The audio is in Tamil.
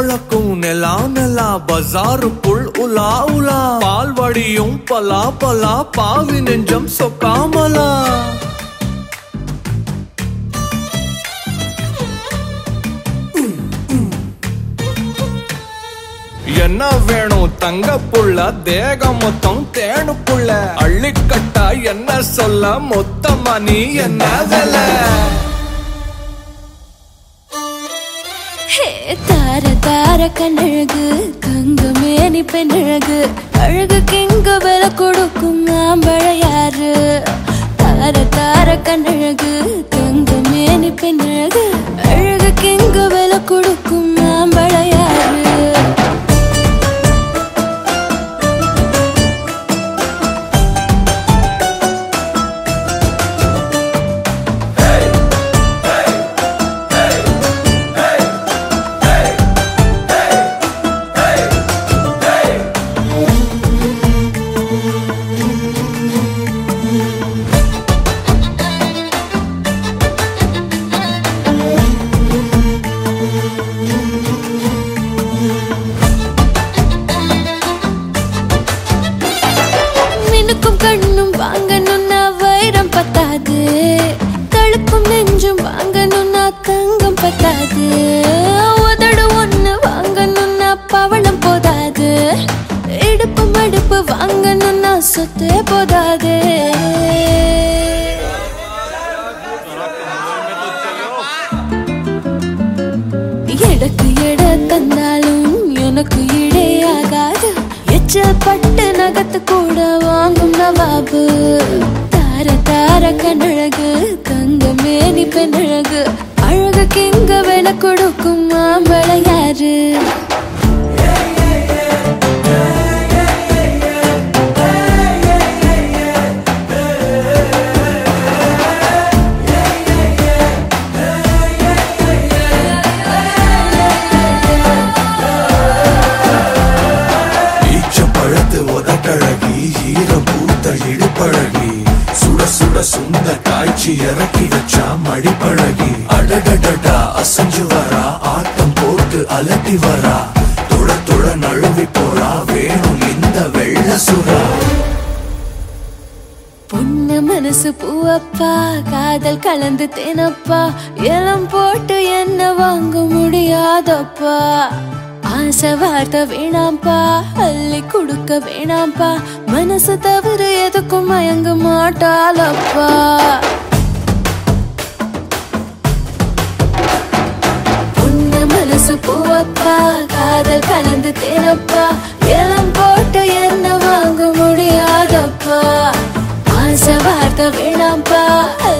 பழக்கும் நெலா நெலா பஜாருக்குள் உலா உலா பால்வடியும் பலா பலா பாவி நெஞ்சம் சொக்காமலா என்ன வேணும் தங்க புள்ள தேகம் மொத்தம் தேனு புள்ள அள்ளிக்கட்டா என்ன சொல்ல மொத்தமா நீ என்ன விலை ஹே தார தார கண்ணழகு கங்கமேனி பெண்ணழகு அழகுக்கு எங்க விலை கொடுக்கும் ஆம்பழ யாரு தார தார கண்ணழகு கங்கமேனி பெண்ணழகு அழகுக்கு எங்க விலை கொடுக்கும் ஆம்பழ யாரு மினுக்கும் கண்ணும் வாங்கணும்னா வைரம் பத்தாது தழுக்கும் நெஞ்சும் வாங்கணும்னா தங்கம் பத்தாது உதடு ஒண்ணு வாங்கணும்னா பவளம் போதாது இடுப்பு மடுப்பு வாங்கணும்னா சொத்தே போதாது எடக்கு எட தந்தாலும் எனக்கு இடே ஆகாது எச்சல் பட்டு நகத்து கூட வாங்கும் நவாபு தார தார கண்ணழகு கங்க மேனி பெண்ணழகு அழகுக்கு எங்க விலை கொடுக்கும் மாம்பழ யாரு ஈச்ச பழத்து உதட்டழகி ஈரம் பூத்த இடுப்பழகி சுட சுட சுந்த காய்ச்சி இறக்கி வச்சா மடிப்பழகி அடடடடா அசஞ்சு வரா ஆட்டம் போட்டு அலட்டி வரா துட துட நழுவி போறா வேணும் இந்த வெள்ள சுறா பொண்ணு மனசு பூவப்பா காதல் கலந்து தேனப்பா எலம் போட்டு என்ன வாங்க முடியாதப்பா ஆசை வார்த்தை வேணாம்ப்பா அள்ளி கொடுக்க வேணாம்ப்பா மனசு தவிர எதுக்கும் மயங்க மாட்டாளப்பா பொண்ணு மனசு பூவப்பா காதல் கலந்து தேனப்பா எலம் போட்டு என்ன வாங்க முடியாதப்பா ஆசை வார்த்தை வேணாம்ப்பா